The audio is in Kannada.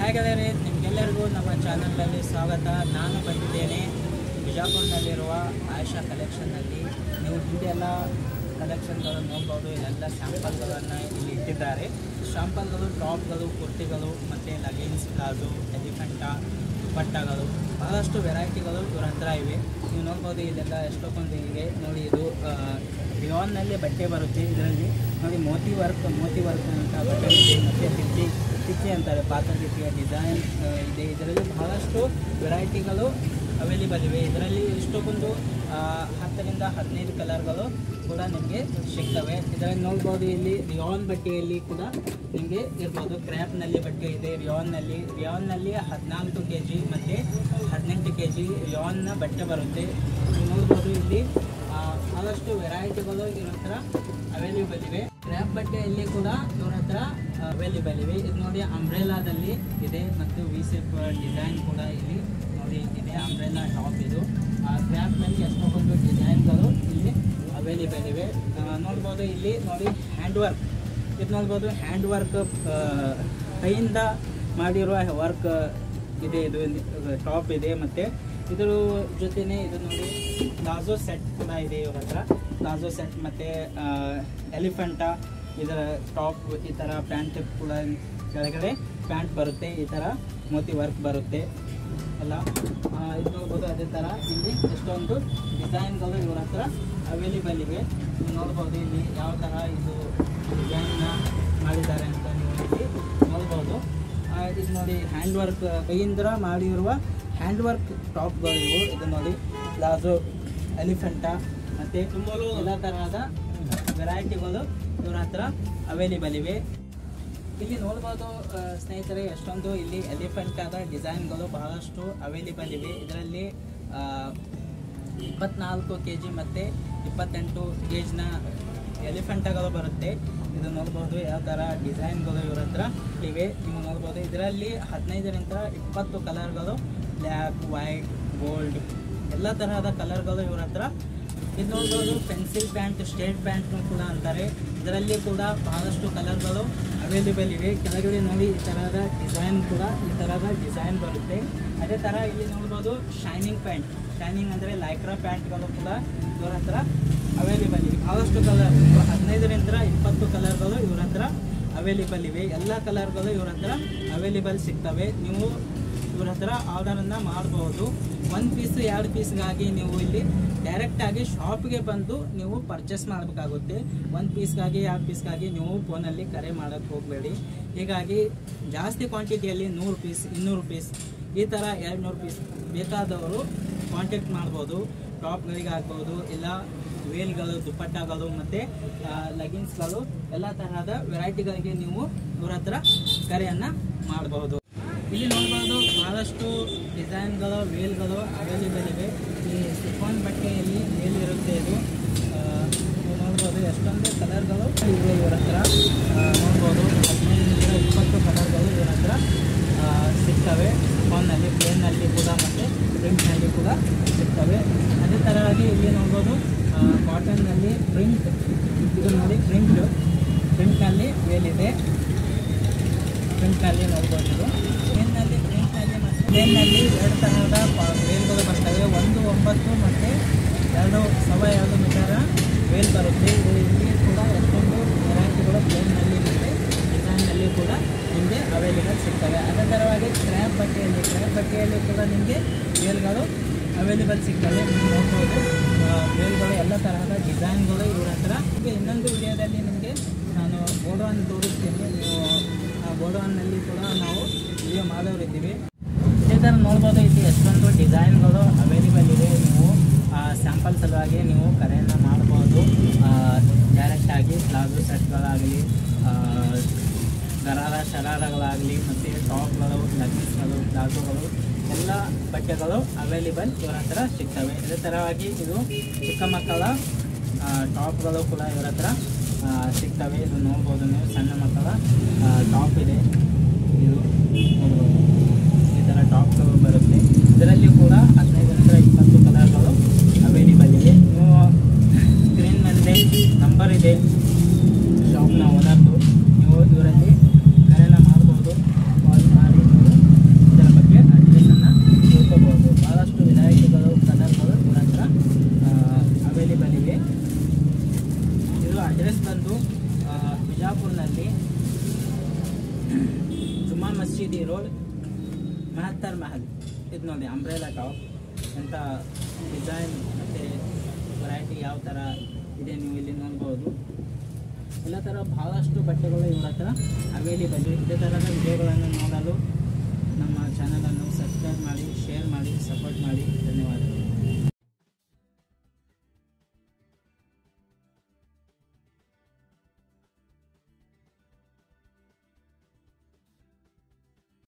ಹಾಯ್ ಗೆಳೆಯರೆ ನಿಮಗೆಲ್ಲರಿಗೂ ನಮ್ಮ ಚಾನಲ್ನಲ್ಲಿ ಸ್ವಾಗತ ನಾನು ಬಂದಿದ್ದೇನೆ ಬಿಜಾಪುರ್ನಲ್ಲಿರುವ ಆಯಷಾ ಕಲೆಕ್ಷನ್ನಲ್ಲಿ ನೀವು ಹಿಂದೆ ಎಲ್ಲ ಕಲೆಕ್ಷನ್ಗಳು ನೋಡ್ಬೋದು ಇಲ್ಲೆಲ್ಲ ಸ್ಯಾಂಪಲ್ಗಳನ್ನು ಇಲ್ಲಿ ಇಟ್ಟಿದ್ದಾರೆ ಶಾಂಪಲ್ಗಳು ಟಾಪ್ಗಳು ಕುರ್ತಿಗಳು ಮತ್ತು ಲಗಿನ್ಸ್ ಪ್ಲಾಜೋ ಎಲಿಫೆಂಟಾ ದುಪ್ಪಟ್ಟಗಳು ಬಹಳಷ್ಟು ವೆರೈಟಿಗಳು ಇವ್ರ ಹತ್ರ ಇವೆ ನೀವು ನೋಡ್ಬೋದು ಇಲ್ಲೆಲ್ಲ ಎಷ್ಟೊಂದು ಇದೆ ನೋಡಿ ಇದು ರಿಯಾನ್ನಲ್ಲಿ ಬಟ್ಟೆ ಬರುತ್ತೆ ಇದರಲ್ಲಿ ನೋಡಿ ಮೋತಿ ವರ್ಕ್ ಮೋತಿ ವರ್ಕ್ ಅಂತ ಬಟ್ಟೆ ಇದೆ ಮತ್ತು ತಿಚ್ಚಿ ತಿಚ್ಚಿ ಅಂತಾರೆ ಪಾತ್ರ ರೀತಿಯ ಡಿಸೈನ್ ಇದೆ ಇದರಲ್ಲಿ ಬಹಳಷ್ಟು ವೆರೈಟಿಗಳು ಅವೈಲೇಬಲ್ ಇವೆ ಇದರಲ್ಲಿ ಇಷ್ಟೊಂದು ಆ, ಹತ್ತರಿಂದ ಹದಿನೈದು ಕಲರ್ಗಳು ಕೂಡ ನಿಮಗೆ ಸಿಗ್ತವೆ ಇದರಲ್ಲಿ ನೋಡ್ಬೋದು ಇಲ್ಲಿ ರಿಯಾನ್ ಬಟ್ಟೆಯಲ್ಲಿ ಕೂಡ ನಿಮಗೆ ಇರ್ಬೋದು ಕ್ರ್ಯಾಪ್ನಲ್ಲಿ ಬಟ್ಟೆ ಇದೆ ರಿಯಾನ್ನಲ್ಲಿ ರಿಯಾನ್ನಲ್ಲಿ ಹದಿನಾಲ್ಕು ಕೆ ಜಿ ಮತ್ತು ಹದಿನೆಂಟು ಕೆ ಜಿ ರಿಯಾನ್ನ ಬಟ್ಟೆ ಬರುತ್ತೆ ನೀವು ನೋಡ್ಬೋದು ಇಲ್ಲಿ ಆ, ಬಹಳಷ್ಟು ವೆರೈಟಿಗಳು ಇವ್ರ ಹತ್ರ ಅವೈಲೇಬಲ್ ಇವೆ ಕ್ರ್ಯಾಪ್ ಬಟ್ಟೆಯಲ್ಲಿ ಕೂಡ ಇವ್ರ ಹತ್ರ ಅವೈಲೇಬಲ್ ಇವೆ ಇದು ನೋಡಿ ಅಂಬ್ರೆಲಾದಲ್ಲಿ ಇದೆ ಮತ್ತು ವಿ ಸೇಪ್ ಡಿಸೈನ್ ಕೂಡ ಇಲ್ಲಿ ನೋಡಿ ಇದೆ ಅಂಬ್ರೆಲಾ ಟಾಪ್ ಇದು ಕ್ರ್ಯಾಪ್ನಲ್ಲಿ ಎಷ್ಟೊಂದು ಡಿಸೈನ್ಗಳು ಇಲ್ಲಿ ಅವೈಲೇಬಲ್ ಇವೆ ಆ, ನೋಡ್ಬೋದು ಇಲ್ಲಿ ನೋಡಿ ಹ್ಯಾಂಡ್ ವರ್ಕ್ ಇದು ನೋಡ್ಬೋದು ಹ್ಯಾಂಡ್ ವರ್ಕ್ ಕೈಯಿಂದ ಮಾಡಿರುವ ವರ್ಕ್ ಇದೆ ಇದು ಟಾಪ್ ಇದೆ ಮತ್ತು ಇದ್ರ ಜೊತೆನೆ ಇದು ನೋಡಿ ಪ್ಲಾಜೋ ಸೆಟ್ ಕೂಡ ಇದೆ ಇವ್ರ ಹತ್ರ ಪ್ಲಾಜೋ ಸೆಟ್ ಮತ್ತು ಎಲಿಫೆಂಟಾ ಇದರ ಟಾಪ್ ಈ ಥರ ಪ್ಯಾಂಟ್ ಕೂಡ ಕೆಳಗಡೆ ಪ್ಯಾಂಟ್ ಬರುತ್ತೆ ಈ ಥರ ಮೋತಿ ವರ್ಕ್ ಬರುತ್ತೆ ಎಲ್ಲ ಆ, ಇದು ನೋಡ್ಬೋದು ಅದೇ ಥರ ಇಲ್ಲಿ ಎಷ್ಟೊಂದು ಡಿಸೈನ್ಗಳು ಇವ್ರ ಹತ್ರ ಅವೈಲೇಬಲ್ ಇವೆ ನೀವು ನೋಡ್ಬೋದು ಇಲ್ಲಿ ಯಾವ ಥರ ಇದು ಡಿಸೈನ್ನ ಮಾಡಿದ್ದಾರೆ ಅಂತ ನೀವು ಇಲ್ಲಿ ನೋಡ್ಬೋದು ಆ, ಇದು ನೋಡಿ ಹ್ಯಾಂಡ್ ವರ್ಕ್ ಕೈಯಿಂದ ಮಾಡಿರುವ ಹ್ಯಾಂಡ್ ವರ್ಕ್ ಟಾಪ್ಗಳು ಇವು ಇದು ನೋಡಿ ಪ್ಲಾಜೋ ಎಲಿಫೆಂಟಾ ಮತ್ತು ಎಲ್ಲ ತರಹದ ವೆರೈಟಿಗಳು ಇವ್ರ ಹತ್ರ ಅವೈಲೇಬಲ್ ಇವೆ ಇಲ್ಲಿ ನೋಡ್ಬೋದು ಆ, ಸ್ನೇಹಿತರೆ ಎಷ್ಟೊಂದು ಇಲ್ಲಿ ಎಲಿಫೆಂಟ್ ಆದ ಡಿಸೈನ್ಗಳು ಬಹಳಷ್ಟು ಅವೈಲೇಬಲ್ ಇವೆ ಇದರಲ್ಲಿ ಆ, ಇಪ್ಪತ್ನಾಲ್ಕು ಕೆ ಜಿ ಮತ್ತು ಇಪ್ಪತ್ತೆಂಟು ಗೇಜ್ನ ಎಲಿಫೆಂಟಗಳು ಬರುತ್ತೆ ಇದು ನೋಡ್ಬೋದು ಯಾವ ಥರ ಡಿಸೈನ್ಗಳು ಇವ್ರ ಹತ್ರ ಇವೆ ನೀವು ನೋಡ್ಬೋದು ಇದರಲ್ಲಿ ಹದಿನೈದರಿಂದ ಇಪ್ಪತ್ತು ಕಲರ್ಗಳು ಬ್ಲ್ಯಾಕ್ ವೈಟ್ ಗೋಲ್ಡ್ ಎಲ್ಲ ತರಹದ ಕಲರ್ಗಳು ಇವ್ರ ಹತ್ರ ಇದು ನೋಡ್ಬೋದು ಪೆನ್ಸಿಲ್ ಪ್ಯಾಂಟ್ ಸ್ಟೇಟ್ ಪ್ಯಾಂಟ್ನು ಕೂಡ ಅಂತಾರೆ ಇದರಲ್ಲಿ ಕೂಡ ಬಹಳಷ್ಟು ಕಲರ್ಗಳು ಅವೈಲೇಬಲ್ ಇವೆ ಕೆಳಗಡೆ ನೋಡಿ ಈ ಥರದ ಡಿಸೈನ್ ಕೂಡ ಈ ಥರದ ಡಿಸೈನ್ ಬರುತ್ತೆ ಅದೇ ಥರ ಇಲ್ಲಿ ನೋಡ್ಬೋದು ಶೈನಿಂಗ್ ಪ್ಯಾಂಟ್ ಶೈನಿಂಗ್ ಅಂದರೆ ಲೈಕ್ರಾ ಪ್ಯಾಂಟ್ಗಳು ಕೂಡ ಇವ್ರ ಹತ್ರ ಅವೈಲೇಬಲ್ ಇವೆ ಬಹಳಷ್ಟು ಕಲರ್ ಹದಿನೈದರಿಂದ ಇಪ್ಪತ್ತು ಕಲರ್ಗಳು ಇವ್ರ ಹತ್ರ ಅವೈಲೇಬಲ್ ಇವೆ ಎಲ್ಲ ಕಲರ್ಗಳು ಇವ್ರ ಹತ್ರ ಅವೈಲೇಬಲ್ ಸಿಗ್ತವೆ ನೀವು ಇವ್ರ ಹತ್ರ ಆರ್ಡರನ್ನು ಮಾಡಬಹುದು ಒಂದು ಪೀಸ್ ಎರಡು ಪೀಸ್ಗಾಗಿ ನೀವು ಇಲ್ಲಿ ಡೈರೆಕ್ಟಾಗಿ ಶಾಪ್ಗೆ ಬಂದು ನೀವು ಪರ್ಚೇಸ್ ಮಾಡಬೇಕಾಗುತ್ತೆ ಒಂದು ಪೀಸ್ಗಾಗಿ ಎರಡು ಪೀಸ್ಗಾಗಿ ನೀವು ಫೋನಲ್ಲಿ ಕರೆ ಮಾಡೋಕ್ಕೆ ಹೋಗಬೇಡಿ ಹೀಗಾಗಿ ಜಾಸ್ತಿ ಕ್ವಾಂಟಿಟಿಯಲ್ಲಿ ನೂರು ಪೀಸ್ ಇನ್ನೂರು ಪೀಸ್ ಈ ಥರ ಎರಡು ನೂರು ಪೀಸ್ ಬೇಕಾದವರು ಕಾಂಟ್ಯಾಕ್ಟ್ ಮಾಡ್ಬೋದು ಟಾಪ್ಗಳಿಗೆ ಆಗ್ಬೋದು ಇಲ್ಲ ವೇಲ್ಗಳು ದುಪ್ಪಟ್ಟಗಳು ಮತ್ತು ಲಗಿನ್ಸ್ಗಳು ಎಲ್ಲ ತರಹದ ವೆರೈಟಿಗಳಿಗೆ ನೀವು ಇವ್ರ ಹತ್ರ ಕರೆಯನ್ನು ಮಾಡಬಹುದು ಇಲ್ಲಿ ನೋಡ್ಬೋದು ಬಹಳಷ್ಟು ಡಿಸೈನ್ಗಳು ವೇಲ್ಗಳು ಅವೈಲೇಬಲ್ ಇವೆ ಈ ಸಿಫಾನ್ ಬಟ್ಟೆಯಲ್ಲಿ ವೇಲ್ ಇರುತ್ತೆ ಇದು ಆ, ನೀವು ನೋಡ್ಬೋದು ಎಷ್ಟೊಂದು ಕಲರ್ಗಳು ಇವೆ ಇವರ ಹತ್ರ ಆ, ನೋಡ್ಬೋದು ಹದಿನೈದರಿಂದ ಇಪ್ಪತ್ತು ಕಲರ್ಗಳು ಇವರ ಹತ್ರ ಆ, ಸಿಗ್ತವೆ ಸಿಫಾನ್ನಲ್ಲಿ ಪ್ಲೇನ್ನಲ್ಲಿ ಕೂಡ ಮತ್ತು ಪ್ರಿಂಟ್ನಲ್ಲಿ ಕೂಡ ಸಿಗ್ತವೆ ಅದೇ ಥರವಾಗಿ ಇಲ್ಲಿ ನೋಡ್ಬೋದು ಕಾಟನ್ನಲ್ಲಿ ಪ್ರಿಂಟ್ ಇದು ನೋಡಿ ಪ್ರಿಂಟ್ ಪ್ರಿಂಟ್ನಲ್ಲಿ ವೇಲಿದೆ ಪ್ರಿಂಟ್ನಲ್ಲಿ ನೋಡ್ಬೋದು ಇದು ಪ್ಲೇನ್ನಲ್ಲಿ ಪ್ರಿಂಟ್ನಲ್ಲಿ ಮತ್ತು ಪ್ಲೇನ್ನಲ್ಲಿ ಎರಡು ತರಹದ ಪ- ವೇಲ್ಗಳು ಬರ್ತವೆ ಒಂದು ಒಂಬತ್ತು ಮತ್ತು ಎರಡು ಸವ ಎರಡು ಮೀಟರ ವೇಲ್ ಬರುತ್ತೆ ಇದು ಇಲ್ಲಿ ಕೂಡ ಎಷ್ಟೊಂದು ವೆರೈಟಿಗಳು ಪ್ಲೇನ್ನಲ್ಲಿ ಮತ್ತು ಡಿಸೈನ್ನಲ್ಲಿ ಕೂಡ ನಿಮಗೆ ಅವೈಲೇಬಲ್ ಸಿಗ್ತವೆ ಅದೇ ಥರವಾಗಿ ಕ್ರ್ಯಾಪ್ ಬಟ್ಟೆಯಲ್ಲಿ ಕ್ರ್ಯಾಪ್ ಬಟ್ಟೆಯಲ್ಲಿ ಕೂಡ ನಿಮಗೆ ವೇಲ್ಗಳು ಅವೈಲೇಬಲ್ ಸಿಗ್ತವೆ ನೀವು ನೋಡ್ಬೋದು ಆ, ವೇಲ್ಗಳು ಎಲ್ಲ ತರಹದ ಡಿಸೈನ್ಗಳು ಇವ್ರ ಹತ್ರ ಈಗ ಇನ್ನೊಂದು ವಿಡಿಯೋದಲ್ಲಿ ನಿಮಗೆ ನಾನು ಗೋಡೌನ್ ತೋರಿಸ್ತೀನಿ ನೀವು ಆ ಗೋಡೌನ್ನಲ್ಲಿ ಕೂಡ ನಾವು ವಿಡಿಯೋ ಮಾಡೋರಿದ್ದೀವಿ ಇದೇ ಥರ ನೋಡ್ಬೋದು ಇಲ್ಲಿ ಎಷ್ಟೊಂದು ಡಿಸೈನ್ಗಳು ಅವೈಲೇಬಲ್ ಇದೆ ನೀವು ಸ್ಯಾಂಪಲ್ ಸಲುವಾಗಿ ನೀವು ಕರೆಯನ್ನು ಮಾಡ್ಬೋದು ಡೈರೆಕ್ಟಾಗಿ ಪ್ಲಾಜೋ ಸೆಟ್ಗಳಾಗಲಿ ಗರಾರ ಶರಾರಗಳಾಗಲಿ ಮತ್ತು ಟಾಪ್ಗಳು ಲಗ್ಗಿನ್ಸ್ಗಳು ಪ್ಲಾಜೋಗಳು ಎಲ್ಲ ಬಟ್ಟೆಗಳು ಅವೈಲೇಬಲ್ ಇವರ ಹತ್ರ ಸಿಗ್ತವೆ ಇದೇ ಥರವಾಗಿ ಇದು ಚಿಕ್ಕ ಮಕ್ಕಳ ಆ, ಟಾಪ್ಗಳು ಕೂಡ ಇವರ ಹತ್ರ ಆ, ಸಿಗ್ತವೆ ಇದು ನೋಡ್ಬೋದು ನೀವು ಸಣ್ಣ ಮಕ್ಕಳ ಆ, ಟಾಪ್ ಇದೆ ಇದು ನೋಡ್ಬೋದು ಈ ಥರ ಟಾಪ್ಗಳು ಬರುತ್ತೆ ಇದರಲ್ಲಿ ಕೂಡ ಹದಿನೈದರಿಂದ ಇಪ್ಪತ್ತು ಕಲರ್ಗಳು ಅವೈಲೇಬಲ್ ಇದೆ ನೀವು ಸ್ಕ್ರೀನ್ ಮೇಲೆ ನಂಬರ್ ಇದೆ ಶಾಪ್ನ ಓನರ್ದು ನೀವು ಇವರಲ್ಲಿ ಕರೆನ ಮಾಡ್ಬೋದು ಕಾಲ್ ಮಾಡಿ ನೀವು ಅಡ್ರೆಸ್ ಬಂದು ಆ, ಬಿಜಾಪುರ್ನಲ್ಲಿ ಜುಮ್ಮಾ ಮಸೀದಿ ರೋಡ್ ಮಹತ್ತರ್ ಮಹಲ್ ಇದು ನೋಡಿ ಅಂಬ್ರೆಲಾ ಟಾಪ್ ಎಂಥ ಡಿಸೈನ್ ಮತ್ತು ವೆರೈಟಿ ಯಾವ ಥರ ಇದೆ ನೀವು ಇಲ್ಲಿ ನೋಡ್ಬೋದು ಎಲ್ಲ ಥರ ಭಾಳಷ್ಟು ಬಟ್ಟೆಗಳು ಇವ್ರ ಹತ್ರ ಅವೈಲೇಬಲ್ ಇದೇ ಥರದ ವಿಡಿಯೋಗಳನ್ನು ನೋಡಲು ನಮ್ಮ ಚಾನಲನ್ನು ಸಬ್ಸ್ಕ್ರೈಬ್ ಮಾಡಿ ಶೇರ್ ಮಾಡಿ ಸಪೋರ್ಟ್ ಮಾಡಿ ಧನ್ಯವಾದಗಳು